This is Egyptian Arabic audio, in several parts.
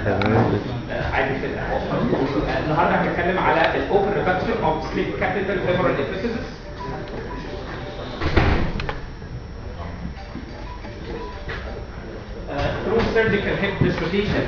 عادي كده آه، النهارده هنتكلم على الاوبن ريدكشن اوف سليب كابيتال فيمورال ابيفيسيس through surgical hip dislocation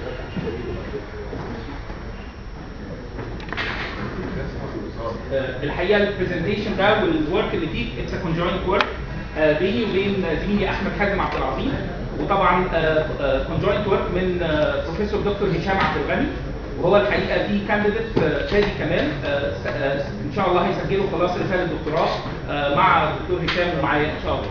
آه، الحقيقه البرزنتيشن ده والورك اللي فيه اتس كونجوينت ورك بيني وبين زميلي احمد حازم عبد العظيم وطبعا كونجوينت ورك من آه، بروفيسور دكتور هشام عبد الغني وهو الحقيقه في كانديديت فادي كمان آه، س- آه، ان شاء الله هيسجلوا خلاص رساله دكتوراه آه، مع الدكتور هشام ومعايا ان شاء الله.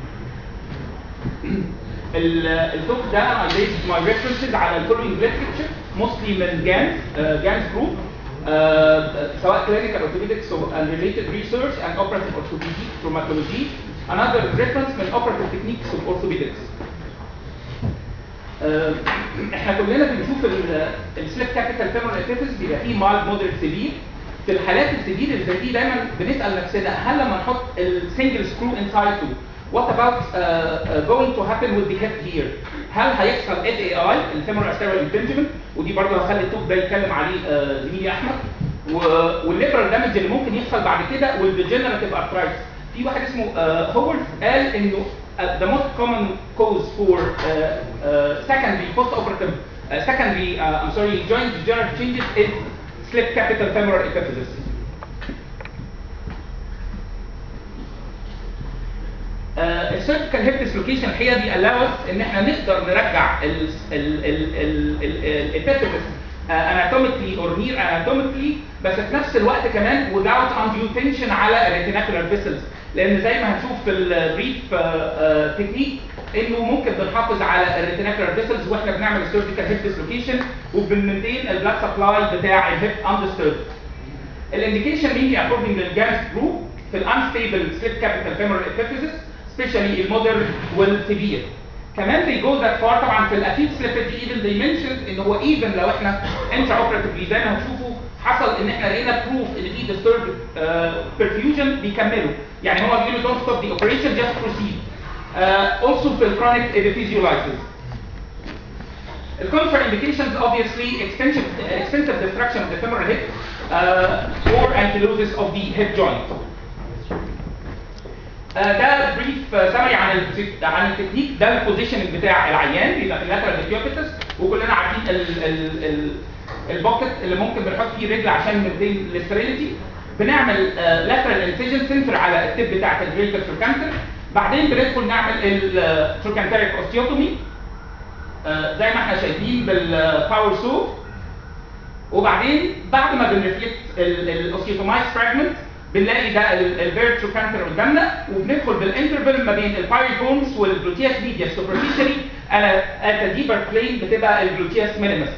ال- التوك ده I based my references على الفولوينج literature mostly من جانز جانز جروب سواء clinical orthopedics and related research and operative orthopedic traumatology another reference من operative techniques of orthopedics آه، احنا كلنا بنشوف السليب كابيتال فيمورال ابيفيس بيبقى فيه مال مودريت سيفير في الحالات السيفير اللي زي دي دايما بنسال نفسنا هل لما نحط السنجل سكرو انسايد تو what about uh, uh, going to happen with the hip here هل هيحصل ال اي اي الفيمورال arterial impingement ودي برضه هخلي التوب ده يتكلم عليه آه، زميلي احمد والليبرال دامج اللي ممكن يحصل بعد كده والديجنراتيف ارثرايتس في واحد اسمه آه، هوورد قال انه uh, the most common cause for uh, uh, secondary post-operative uh, secondary uh, I'm sorry joint degenerative changes is slip capital femoral epiphysis. السيرجيكال هيب ديسلوكيشن الحقيقه دي allows ان احنا نقدر نرجع الابيفيس اناتوميكلي اور نير اناتوميكلي بس في نفس الوقت كمان without undue tension على الريتيناكولار فيسلز لان زي ما هنشوف في البريف تكنيك انه ممكن بنحافظ على الريتيناكولار فيسلز واحنا بنعمل السيرجيكال هيب ديسلوكيشن وبنمنتين البلاد سبلاي بتاع الهيب اندسترد الانديكيشن mainly according للجانس جروب في الانستيبل سليب كابيتال فيمورال ابيفيسيس سبيشالي المودرن والسيفير كمان they go that far طبعا في الاكيد سليبج even they mentioned ان هو even لو احنا انترا اوبراتيفلي زي ما هتشوفوا حصل ان احنا لقينا بروف ان في disturbed uh, perfusion بيكملوا يعني هو بيقولوا don't stop the operation just proceed uh, also في الكرونيك epiphysiolysis The contraindications obviously extensive, extensive destruction of the femoral hip uh, or ankylosis of the hip joint. آه، ده بريف سمري عن ال عن التكنيك ده البوزيشن بتاع العيان بيبقى في اللاترال ديكيوبيتس وكلنا عارفين ال ال ال البوكت اللي ممكن بنحط فيه رجل عشان نبين الاستريليتي بنعمل لاترال انسيجن سنتر على التب بتاعت الجريتر تروكانتر بعدين بندخل نعمل التروكانتريك اوستيوتومي زي ما احنا شايفين بالباور سو وبعدين بعد ما بنرفلكت الاوستيوتومايز فراجمنت بنلاقي ده الفيرت تروكانتر قدامنا وبندخل بالانترفال ما بين البايريفونز والجلوتياس ميديا سوبرفيشالي على ات ديبر بلين بتبقى الجلوتياس مينيمس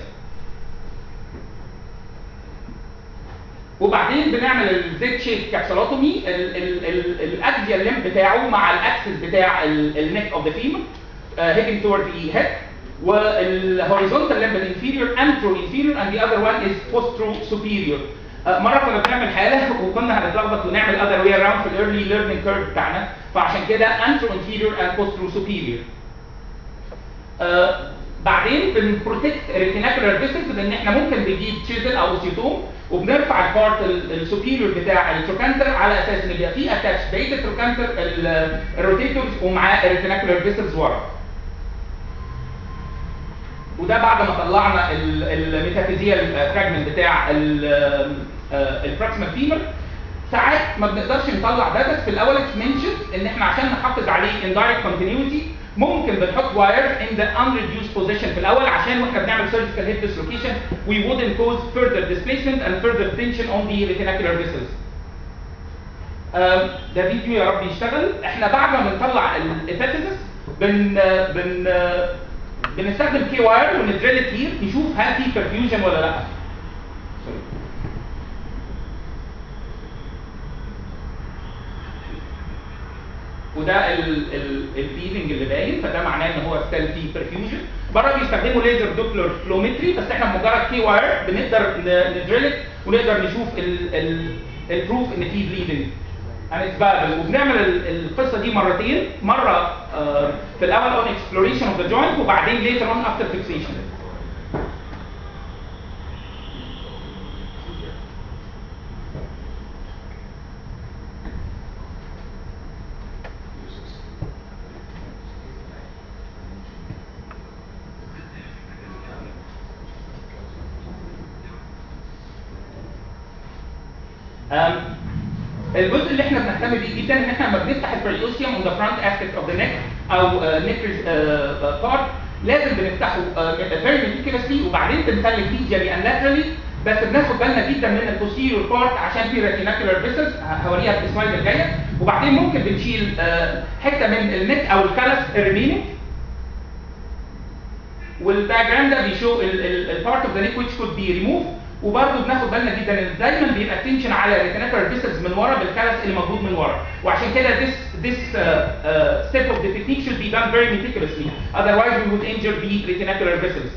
وبعدين بنعمل الزيت شيب كابسولوتومي الاكزيال ليمب بتاعه مع الاكسس بتاع النيك اوف ذا فيمر هيدنج تورد ذا هيد والهوريزونتال ليمب الانفيريور انترو انفيريور and the other one is postro superior آه، مره كنا بنعمل حاله وكنا هنتلخبط ونعمل other way around في الايرلي ليرنينج كيرف بتاعنا فعشان كده انترو انفيريور and postro superior آه، بعدين بنبروتكت الريتيناكولار فيسلز لان احنا ممكن نجيب تشيزل او سيتوم وبنرفع البارت السوبيريور بتاع التروكانتر على اساس ان يبقى فيه اتاتش بقيه التروكانتر الروتيتورز ومعاه الريتيناكولار فيسلز ورا وده بعد ما طلعنا الميتافيزيال فراجمنت بتاع البروكسيمال فيمر ساعات ما بنقدرش نطلع ده بس في الاول منشن ان احنا عشان نحافظ عليه indirect continuity ممكن بنحط واير in the unreduced position في الاول عشان واحنا بنعمل surgical hip dislocation we wouldn't cause further displacement and further tension on the retinacular vessels. آم، ده فيديو يا رب يشتغل احنا بعد ما بنطلع الابيثيسس بن بن بنستخدم كي واير وندريل كتير نشوف هل في perfusion ولا لا وده البيلنج اللي باين فده معناه ان هو ستيل في perfusion بره بيستخدموا ليزر دوبلر فلومتري بس احنا بمجرد كي واير بنقدر ندريل ونقدر نشوف البروف ان في بليدنج هنتبادل وبنعمل ال- القصه دي مرتين مره آه، في الاول اون اكسبلوريشن اوف ذا جوينت وبعدين later on after fixation Um, الجزء اللي احنا بنهتم بيه جدا ان احنا لما بنفتح البريوسيوم on the front aspect of the neck او neck part لازم بنفتحه uh, very meticulously وبعدين بنسلك medially and laterally بس بناخد بالنا جدا من البوستيريور بارت عشان في ريتيناكولار فيسلز هوريها في السلايد الجايه وبعدين ممكن بنشيل uh, حته من النك او الكالس الريمينينج والدايجرام ده بيشو البارت اوف ذا نيك which could be removed وبرضه بناخد بالنا جدا ان دايما بيبقى تنشن على الريتيناكولار فيسلز من ورا بالكالس اللي موجود من ورا وعشان كده this this uh, uh, step of the technique should be done very meticulously otherwise we would injure the retinacular vessels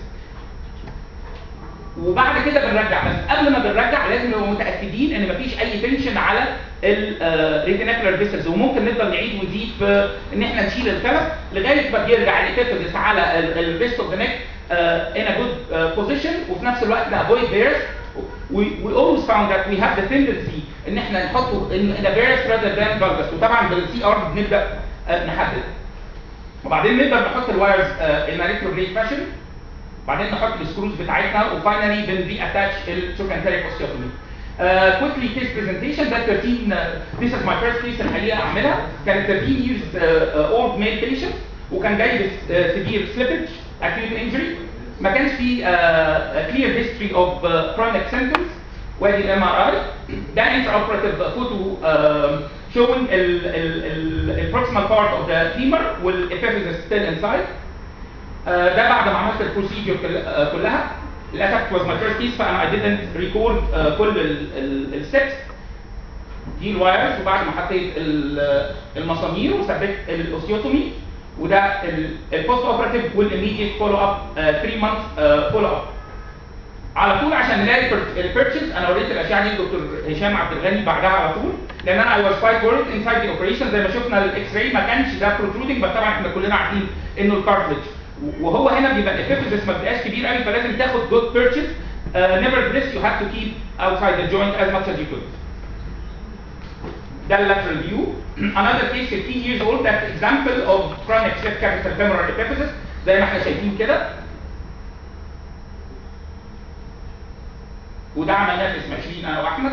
وبعد كده بنرجع بس قبل ما بنرجع لازم نبقى متاكدين ان مفيش اي تنشن على الريتيناكولار فيسلز وممكن نفضل نعيد ونزيد في ان احنا نشيل الكلف لغايه ما بيرجع الابيفيزس على الريست اوف ذا نيك in a good uh, position وفي نفس الوقت avoid bears we, we always found that we have the tendency ان احنا نحطه in, in a bears rather than valgus وطبعا بالسي ار بنبدا uh, نحدد وبعدين نقدر نحط الوايرز uh, in a retrograde fashion بعدين نحط السكروز بتاعتنا وفاينلي بن ري اتاتش التروكانتريك اوستيوتومي كويكلي كيس برزنتيشن ده 13 ذيس از ماي فيرست كيس الحقيقه اعملها كانت 13 years اولد ميل بيشنت وكان جاي بسيفير سليبج acute injury ما كانش في uh, clear history of uh, chronic symptoms وادي الام ار اي ده intraoperative photo uh, showing ال proximal part of the femur والepiphysis still inside uh, ده بعد ما عملت البروسيجر كلها للاسف was my first case فانا I didn't record uh, كل الستبس دي الوايرز وبعد ما حطيت المسامير وثبت الاوستيوتومي وده البوست اوبراتيف والاميديت فولو اب 3 مانث فولو اب على طول عشان نلاقي البيرتشز انا وريت الاشعه دي لدكتور هشام عبد الغني بعدها على طول لان انا اي واز كوايت وورد انسايد ذا اوبريشن زي ما شفنا الاكس راي ما كانش ده بروترودنج بس طبعا احنا كلنا عارفين انه الكارتلج وهو هنا بيبقى الافيفيزس ما بيبقاش كبير قوي فلازم تاخد جود بيرتشز nevertheless you have to keep outside the joint as much as you could ده lateral view. Another case 15 years old, that's example of chronic left capital femoral epiphysis زي ما احنا شايفين كده. وده عملناه في اسم 20 انا واحمد.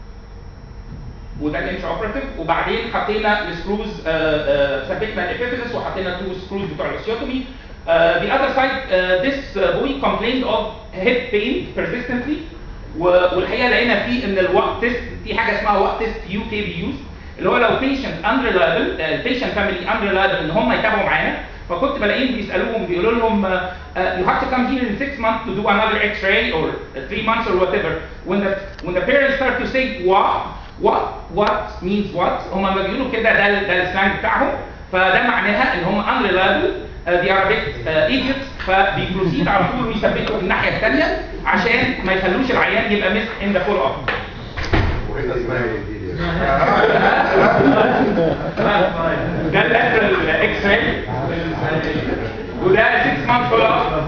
وده الانش اوبراتيف وبعدين حطينا السكروز ثبتنا الابيفيزس وحطينا تو سكروز بتوع الاوستيوتومي. Uh, the other side, uh, this uh, boy complained of head pain persistently والحقيقه لقينا فيه ان الوقت تيست في حاجه اسمها وقت تيست يو كي بي يوز اللي هو لو بيشنت unreliable البيشنت فاميلي unreliable ان هم يتابعوا معانا فكنت بلاقيهم بيسالوهم بيقولوا لهم uh, you have to come here in six months to do another x-ray or three months or whatever when the when the parents start to say what what what means what هم لما بيقولوا كده ده ده السلانج بتاعهم فده معناها ان هم unreliable uh, they are a bit uh, idiots فبيبروسيد على طول ويثبتوا الناحيه الثانيه عشان ما يخلوش العيان يبقى مس ان ذا فول اب وهنا اسمها ايه دي؟ ده اللاترال اكس راي وده 6 مانث فول اب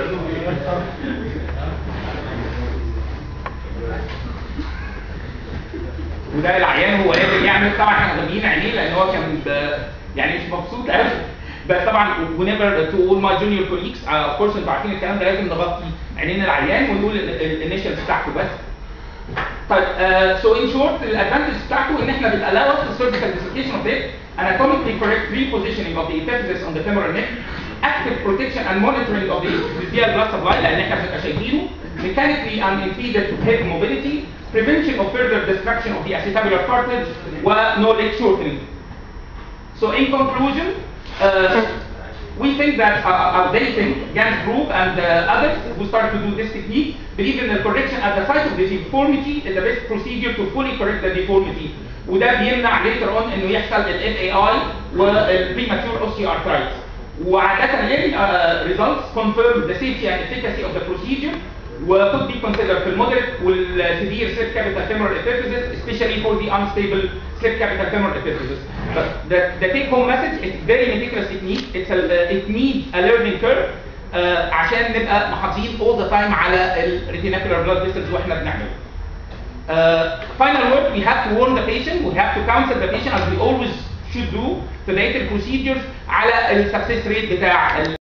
وده العيان هو لازم يعمل طبعا احنا غاميين عينيه لان هو كان يعني مش مبسوط قوي بس طبعا whenever to all my junior colleagues uh, of course انتوا عارفين الكلام ده لازم نغطي عينين العيان ونقول الانيشالز بتاعته بس طيب uh, so in short الادفانتج بتاعته ان احنا بنallow us the surgical dislocation of it anatomically correct repositioning of the epiphysis on the femoral neck active protection and monitoring of the epiphyseal blood supply لان احنا بنبقى شايفينه mechanically unimpeded head mobility prevention of further destruction of the acetabular cartilage و no leg shortening so in conclusion uh, we think that uh, uh, they think, Gans Group and uh, others who started to do this technique, believe in the correction at the site of the deformity is the best procedure to fully correct the deformity. وده بيمنع later on انه يحصل ال FAI وال premature osteoarthritis. وعادة ال uh, results confirm the safety and efficacy of the procedure وcould be considered في المودريت والسيفير slip capital femoral epiphysis especially for the unstable slip capital femoral epiphysis. But the, the take home message it's very meticulous technique it's a, uh, it needs a learning curve uh, عشان نبقى محافظين all the time على ال retinacular blood vessels واحنا بنعمله. Uh, final word we have to warn the patient we have to counsel the patient as we always should do في بقيه البروسيدجرز على السكسس ريت بتاع